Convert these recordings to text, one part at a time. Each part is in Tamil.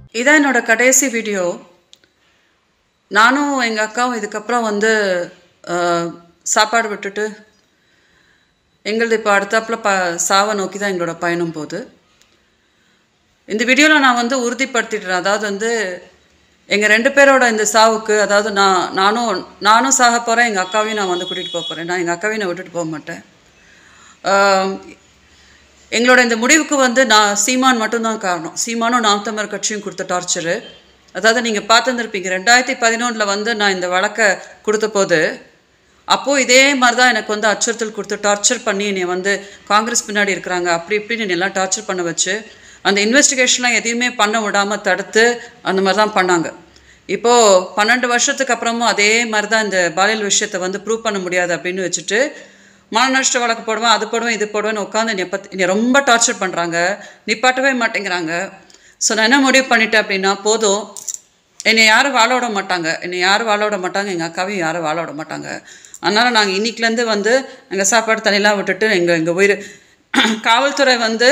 இதான் என்னோட கடைசி வீடியோ நானும் எங்கள் அக்காவும் இதுக்கப்புறம் வந்து அஹ், சாப்பாடு விட்டுட்டு எங்களது இப்போ அடுத்தாப்புல ப சாவை நோக்கி தான் எங்களோட பயணம் போகுது இந்த வீடியோவில் நான் வந்து உறுதிப்படுத்திடுறேன் அதாவது வந்து எங்கள் ரெண்டு பேரோட இந்த சாவுக்கு அதாவது நான் நானும் நானும் சாக போகிறேன் எங்கள் அக்காவையும் நான் வந்து கூட்டிகிட்டு போக போகிறேன் நான் எங்கள் அக்காவையும் நான் விட்டுட்டு போக மாட்டேன் ஆம், எங்களோட இந்த முடிவுக்கு வந்து நான் சீமான் மட்டும்தான் காரணம் சீமானும் நாம் தமிழர் கட்சியும் கொடுத்த டார்ச்சரு அதாவது நீங்கள் பார்த்துருந்துருப்பீங்க ரெண்டாயிரத்தி பதினொன்றில் வந்து நான் இந்த வழக்கை கொடுத்த போது அப்போது இதே மாதிரி தான் எனக்கு வந்து அச்சுறுத்தல் கொடுத்து டார்ச்சர் பண்ணி என்னை வந்து காங்கிரஸ் பின்னாடி இருக்கிறாங்க அப்படி இப்படின்னு என்னை எல்லாம் டார்ச்சர் பண்ண வச்சு அந்த இன்வெஸ்டிகேஷன்லாம் எதையுமே பண்ண விடாமல் தடுத்து அந்த மாதிரி தான் பண்ணாங்க இப்போது பன்னெண்டு வருஷத்துக்கு அப்புறமும் அதே மாதிரி தான் இந்த பாலியல் விஷயத்தை வந்து ப்ரூவ் பண்ண முடியாது அப்படின்னு வச்சுட்டு மான நஷ்ட வழக்கு போடுவேன் அது போடுவேன் இது போடுவேன்னு உட்காந்து என்னை பற்றி என்னை ரொம்ப டார்ச்சர் பண்ணுறாங்க நிப்பாட்டவே மாட்டேங்கிறாங்க ஸோ நான் என்ன முடிவு பண்ணிட்டேன் அப்படின்னா போதும் என்னை யாரும் வாழ விட மாட்டாங்க என்னை யாரும் வாழ விட மாட்டாங்க எங்கள் அக்காவையும் யாரும் வாழ விட மாட்டாங்க அதனால் நாங்கள் இன்னிக்கிலேருந்து வந்து எங்கள் சாப்பாடு தண்ணிலாம் விட்டுட்டு எங்கள் எங்கள் உயிர் காவல்துறை வந்து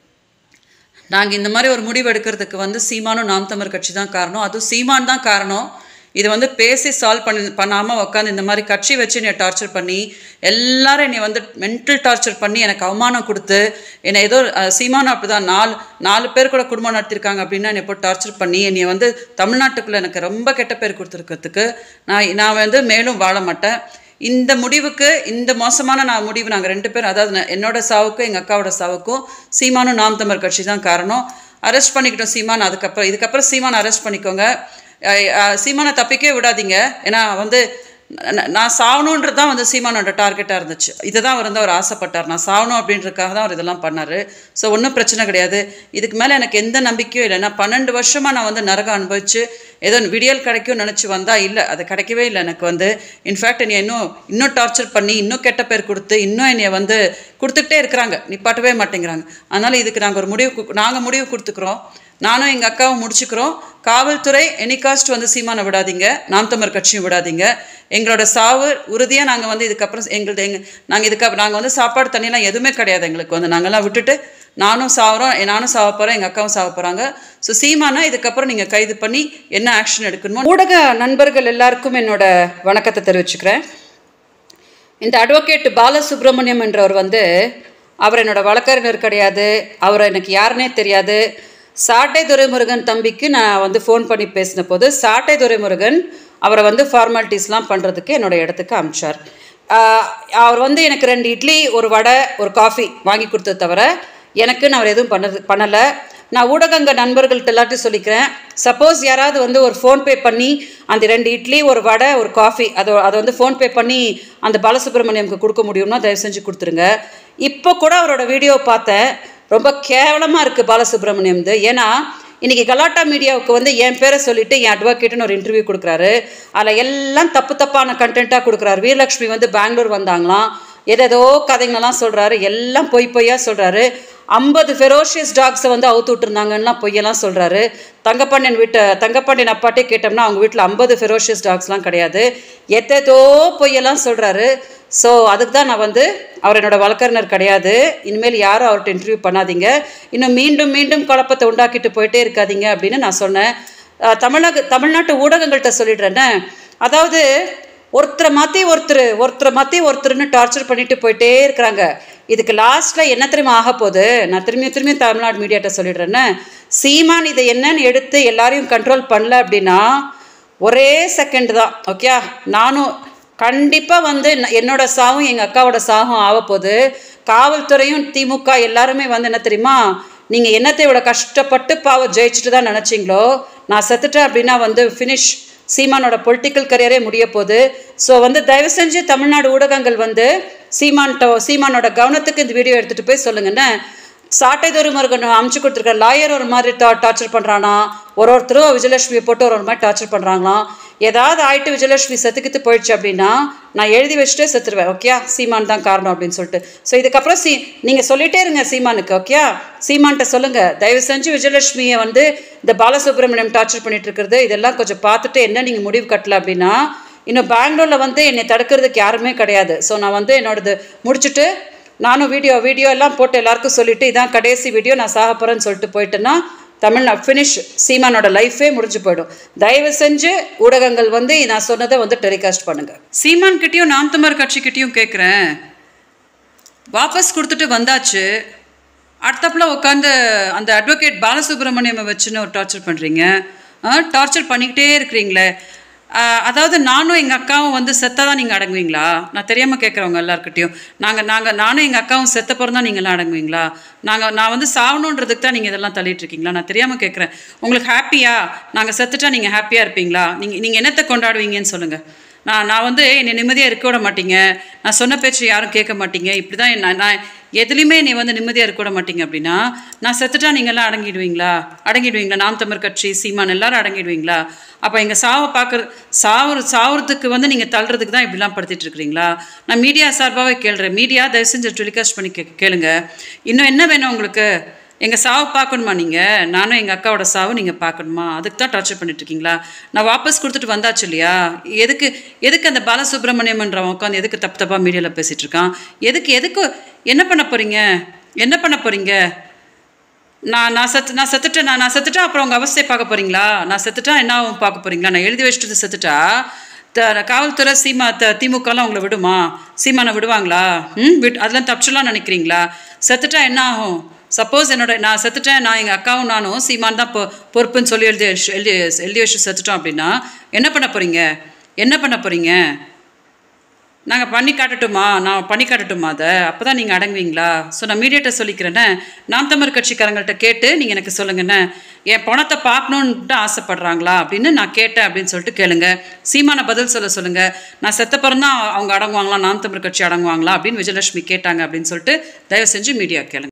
நாங்கள் இந்த மாதிரி ஒரு முடிவு எடுக்கிறதுக்கு வந்து சீமானும் நாம் தமிழர் கட்சி தான் காரணம் அதுவும் சீமான் தான் காரணம் இது வந்து பேசி சால்வ் பண்ணி பண்ணாமல் உட்காந்து இந்த மாதிரி கட்சி வச்சு என்னை டார்ச்சர் பண்ணி எல்லாரும் என்னை வந்து மென்டல் டார்ச்சர் பண்ணி எனக்கு அவமானம் கொடுத்து என்னை ஏதோ அஹ், சீமானும் அப்படி தான் நாலு நாலு பேர் கூட குடும்பம் நடத்திருக்காங்க அப்படின்னா என்னை போட்டு டார்ச்சர் பண்ணி என்னை வந்து தமிழ்நாட்டுக்குள்ளே எனக்கு ரொம்ப கெட்ட பேர் கொடுத்துருக்கிறதுக்கு நான் நான் வந்து மேலும் வாழ மாட்டேன் இந்த முடிவுக்கு இந்த மோசமான நான் முடிவு நாங்கள் ரெண்டு பேரும் அதாவது நான் என்னோட சாவுக்கும் எங்கள் அக்காவோட சாவுக்கும் சீமானும் நாம் தமிழ் கட்சி தான் காரணம் அரெஸ்ட் பண்ணிக்கிட்டோம் சீமான் அதுக்கப்புறம் இதுக்கப்புறம் சீமான் அரெஸ்ட் பண்ணிக்கோங்க அஹ் அஹ் சீமானை தப்பிக்கவே விடாதீங்க ஏன்னா வந்து ந- நான் சாகணுன்றது தான் வந்து சீமானோட டார்கெட்டாக இருந்துச்சு இதை தான் அவர் வந்து அவர் ஆசைப்பட்டார் நான் சாகணும் அப்படின்றதுக்காக தான் அவர் இதெல்லாம் பண்ணார் ஸோ ஒன்றும் பிரச்சனை கிடையாது இதுக்கு மேலே எனக்கு எந்த நம்பிக்கையும் இல்லை நான் பன்னெண்டு வருஷமாக நான் வந்து நரகம் அனுபவிச்சு ஏதோ விடியல் கிடைக்கும்னு நினச்சி வந்தா இல்லை அது கிடைக்கவே இல்லை எனக்கு வந்து இன்ஃபேக்ட் என்னை இன்னும் இன்னும் டார்ச்சர் பண்ணி இன்னும் கெட்ட பேர் கொடுத்து இன்னும் என்னை வந்து கொடுத்துக்கிட்டே இருக்கிறாங்க நிப்பாட்டவே மாட்டேங்கிறாங்க அதனால் இதுக்கு நாங்கள் ஒரு முடிவு நாங்கள் முடிவு கொடுத்துக்குறோம் நானும் எங்கள் அக்காவும் முடிச்சுக்கிறோம் காவல்துறை எனிகாஸ்ட் வந்து சீமானை விடாதீங்க நாம் தமிழர் கட்சியும் விடாதீங்க எங்களோட சாவு உறுதியாக நாங்கள் வந்து இதுக்கப்புறம் எங்களது எங்கள் நாங்கள் இதுக்கப்புறம் நாங்கள் வந்து சாப்பாடு தண்ணியெல்லாம் எதுவுமே கிடையாது எங்களுக்கு வந்து நாங்கள்லாம் விட்டுட்டு நானும் சாவறோம் நானும் சாவ போகிறேன் எங்கள் அக்காவும் சாவ போகிறாங்க ஸோ சீமானா இதுக்கப்புறம் நீங்கள் கைது பண்ணி என்ன ஆக்ஷன் எடுக்கணுமோ ஊடக நண்பர்கள் எல்லாருக்கும் என்னோட வணக்கத்தை தெரிவிச்சுக்கிறேன் இந்த அட்வொகேட் பாலசுப்ரமணியம் என்றவர் வந்து அவர் என்னோட வழக்கறிஞர் கிடையாது அவர் எனக்கு யாருன்னே தெரியாது சாட்டை துரைமுருகன் தம்பிக்கு நான் வந்து ஃபோன் பண்ணி பேசின போது சாட்டை துரைமுருகன் அவரை வந்து ஃபார்மாலிட்டிஸ்லாம் பண்ணுறதுக்கு என்னோட இடத்துக்கு அனுப்பிச்சார் ஆஹ் அவர் வந்து எனக்கு ரெண்டு இட்லி ஒரு வடை ஒரு காஃபி வாங்கி கொடுத்தது தவிர எனக்குன்னு அவர் எதுவும் பண்ணது பண்ணலை நான் ஊடகங்க நண்பர்கள்ட்ட எல்லாத்தையும் சொல்லிக்கிறேன் சப்போஸ் யாராவது வந்து ஒரு ஃபோன்பே பண்ணி அந்த ரெண்டு இட்லி ஒரு வடை ஒரு காஃபி அதை அதை வந்து ஃபோன்பே பண்ணி அந்த பாலசுப்ரமணியம்க்கு கொடுக்க முடியும்னா தயவு செஞ்சு கொடுத்துருங்க இப்போ கூட அவரோட வீடியோ பார்த்தேன் ரொம்ப கேவலமாக இருக்குது பாலசுப்ரமணியம்து ஏன்னா இன்றைக்கி கலாட்டா மீடியாவுக்கு வந்து என் பேரை சொல்லிட்டு என் அட்வொகேட்டுன்னு ஒரு இன்டர்வியூ கொடுக்குறாரு அதில் எல்லாம் தப்பு தப்பான கண்டென்ட்டாக கொடுக்குறாரு வீரலட்சுமி வந்து பெங்களூர் வந்தாங்களாம் ஏதேதோ கதைங்களெல்லாம் சொல்கிறாரு எல்லாம் பொய் பொய்யா சொல்கிறாரு ஐம்பது ஃபெரோஷியஸ் டாக்ஸை வந்து அவுத்து விட்டுருந்தாங்கலாம் பொய்யெல்லாம் சொல்கிறாரு தங்கப்பாண்டியன் வீட்டை தங்கப்பாண்டியன் அப்பாட்டே கேட்டோம்னா அவங்க வீட்டில் ஐம்பது ஃபெரோஷியஸ் டாக்ஸ்லாம் கிடையாது எத்தேதோ பொய்யெல்லாம் சொல்கிறாரு ஸோ அதுக்கு தான் நான் வந்து அவர் என்னோட வழக்கறிஞர் கிடையாது இனிமேல் யாரும் அவர்கிட்ட இன்டர்வியூ பண்ணாதீங்க இன்னும் மீண்டும் மீண்டும் குழப்பத்தை உண்டாக்கிட்டு போயிட்டே இருக்காதீங்க அப்படின்னு நான் சொன்னேன் அஹ் தமிழக தமிழ்நாட்டு ஊடகங்கள்கிட்ட சொல்லிடுறேன்னே அதாவது ஒருத்தரை மாற்றி ஒருத்தர் ஒருத்தரை மாற்றி ஒருத்தர்னு டார்ச்சர் பண்ணிட்டு போயிட்டே இருக்கிறாங்க இதுக்கு லாஸ்ட்டில் என்ன தெரியுமா ஆக போகுது நான் திரும்பி திரும்பி தமிழ்நாடு மீடியாட்ட சொல்லிடுறேன்னு சீமான் இதை என்னன்னு எடுத்து எல்லாரையும் கண்ட்ரோல் பண்ணல அப்படின்னா ஒரே செகண்ட் தான் ஓகே நானும் கண்டிப்பாக வந்து ந- என்னோட சாவும் எங்கள் அக்காவோட சாவும் ஆகப்போகுது காவல்துறையும் திமுக எல்லாருமே வந்து என்ன தெரியுமா நீங்கள் என்னத்தை இவ்வளோ கஷ்டப்பட்டு பாவம் ஜெயிச்சுட்டு தான் நினச்சிங்களோ நான் செத்துட்டேன் அப்படின்னா வந்து ஃபினிஷ் சீமானோட பொலிட்டிக்கல் கரியரே முடிய போகுது ஸோ வந்து தயவு செஞ்சு தமிழ்நாடு ஊடகங்கள் வந்து சீமான்ட்ட சீமானோட கவனத்துக்கு இந்த வீடியோ எடுத்துகிட்டு போய் சொல்லுங்கன்னு சாட்டை துரைமுருகன் அமுச்சு கொடுத்துருக்க லாயர் ஒரு மாதிரி டா டார்ச்சர் பண்ணுறானா ஒரு ஒருத்தரும் விஜயலட்சுமியை போட்டு ஒரு ஒரு மாதிரி டார்ச்சர் பண்ணுறாங்களாம் ஏதாவது ஆயிட்டு விஜயலட்சுமி செத்துக்கிட்டு போயிடுச்சு அப்படின்னா நான் எழுதி வச்சுட்டே செத்துருவேன் ஓகே சீமான் தான் காரணம் அப்படின்னு சொல்லிட்டு ஸோ இதுக்கப்புறம் சீ நீங்கள் சொல்லிட்டே இருங்க சீமானுக்கு ஓகே சீமான்கிட்ட சொல்லுங்கள் தயவு செஞ்சு விஜயலட்சுமியை வந்து இந்த பாலசுப்ரமணியம் டார்ச்சர் பண்ணிட்டு இருக்கிறது இதெல்லாம் கொஞ்சம் பார்த்துட்டு என்ன நீங்கள் முடிவு கட்டல அப்படின்னா இன்னும் பெங்களூரில் வந்து என்னை தடுக்கிறதுக்கு யாருமே கிடையாது ஸோ நான் வந்து என்னோடது முடிச்சுட்டு நானும் வீடியோ வீடியோ எல்லாம் போட்டு எல்லாருக்கும் சொல்லிட்டு இதான் கடைசி வீடியோ நான் சாக போகிறேன்னு சொல்லிட்டு போயிட்டேன்னா தமிழ் ஃபினிஷ் சீமானோட லைஃபே முடிஞ்சு போயிடும் தயவு செஞ்சு ஊடகங்கள் வந்து நான் சொன்னதை வந்து டெலிகாஸ்ட் பண்ணுங்க சீமான் கிட்டேயும் நாம் தமிழர் கட்சிக்கிட்டேயும் கேட்குறேன் வாபஸ் கொடுத்துட்டு வந்தாச்சு அடுத்தப்புல உட்காந்து அந்த அட்வொகேட் பாலசுப்ரமணியமை வச்சுன்னு ஒரு டார்ச்சர் பண்ணுறீங்க டார்ச்சர் பண்ணிக்கிட்டே இருக்கிறீங்களே ஆஹ், அதாவது நானும் எங்கள் அக்காவும் வந்து செத்தா தான் நீங்கள் அடங்குவீங்களா நான் தெரியாமல் கேட்குறவங்க எல்லாருக்கிட்டையும் நாங்கள் நாங்கள் நானும் எங்கள் அக்காவும் செத்த பிறந்தா நீங்களாம் அடங்குவீங்களா நாங்கள் நான் வந்து சாவணுன்றதுக்கு தான் நீங்கள் இதெல்லாம் தள்ளிட்டு இருக்கீங்களா நான் தெரியாமல் கேட்குறேன் உங்களுக்கு ஹாப்பியா நாங்கள் செத்துட்டா நீங்கள் ஹாப்பியாக இருப்பீங்களா நீங்கள் நீங்கள் என்னத்தை கொண்டாடுவீங்கன்னு சொல்லுங்கள் நான் நான் வந்து என்னை நிம்மதியாக இருக்க விட மாட்டீங்க நான் சொன்ன பேச்சு யாரும் கேட்க மாட்டீங்க இப்படி தான் நான் நான் எதுலேயுமே நீ வந்து நிம்மதியாக இருக்க விட மாட்டீங்க அப்படின்னா நான் செத்துட்டா நீங்கள்லாம் அடங்கிடுவீங்களா அடங்கிடுவீங்களா நாம் தமிழ் கட்சி சீமான் எல்லாரும் அடங்கிடுவீங்களா அப்போ எங்கள் சாவை பார்க்குற சாவுற சாவுறதுக்கு வந்து நீங்கள் தள்ளுறதுக்கு தான் இப்படிலாம் படுத்திட்டு இருக்கிறீங்களா நான் மீடியா சார்பாகவே கேளுறேன் மீடியா தயவு செஞ்சு டெலிகாஸ்ட் பண்ணி கே கேளுங்க இன்னும் என்ன வேணும் உங்களுக்கு எங்கள் சாவு பார்க்கணுமா நீங்கள் நானும் எங்கள் அக்காவோட சாவு நீங்கள் பார்க்கணுமா அதுக்கு தான் டார்ச்சர் பண்ணிட்டு இருக்கீங்களா நான் வாபஸ் கொடுத்துட்டு வந்தாச்சு இல்லையா எதுக்கு எதுக்கு அந்த பாலசுப்ரமணியம்ன்றவன் உட்காந்து எதுக்கு தப்பு தப்பாக மீடியாவில் பேசிகிட்டு இருக்கான் எதுக்கு எதுக்கு என்ன பண்ண போகிறீங்க என்ன பண்ண போகிறீங்க நான் நான் செத்து நான் செத்துட்டேன் நான் நான் செத்துட்டா அப்புறம் உங்கள் அவஸ்தையை பார்க்க போகிறீங்களா நான் செத்துட்டா என்ன ஆகும் பார்க்க போகிறீங்களா நான் எழுதி வச்சுட்டு செத்துட்டா த காவல்துறை சீமா த திமுகலாம் உங்களை விடுமா சீமானை விடுவாங்களா ம் விட் அதெல்லாம் தப்பிச்சுலாம் நினைக்கிறீங்களா செத்துட்டா என்ன ஆகும் சப்போஸ் என்னோட நான் செத்துட்டேன் நான் எங்கள் அக்காவும் நானும் சீமான் தான் பொ பொறுப்புன்னு சொல்லி எழுதி வச்சு- எழுதி எழுதி வச்சு செத்துட்டோம் அப்படின்னா என்ன பண்ண போகிறீங்க என்ன பண்ண போகிறீங்க நாங்கள் பண்ணி காட்டட்டுமா நான் பண்ணி காட்டட்டுமா அதை அப்போ தான் நீங்கள் அடங்குவீங்களா ஸோ நான் மீடியேட்டர் சொல்லிக்கிறேன்னே நாம் தமிழ் கட்சிக்காரங்கள்ட்ட கேட்டு நீங்கள் எனக்கு சொல்லுங்கண்ணே என் பணத்தை பார்க்கணுன்ட்டு ஆசைப்படுறாங்களா அப்படின்னு நான் கேட்டேன் அப்படின்னு சொல்லிட்டு கேளுங்க சீமான பதில் சொல்ல சொல்லுங்கள் நான் செத்த பிறந்தான் அவங்க அடங்குவாங்களா நாம் தமிழ் கட்சி அடங்குவாங்களா அப்படின்னு விஜயலட்சுமி கேட்டாங்க அப்படின்னு சொல்லிட்டு தயவு செஞ்சு மீடியா கேளுங்க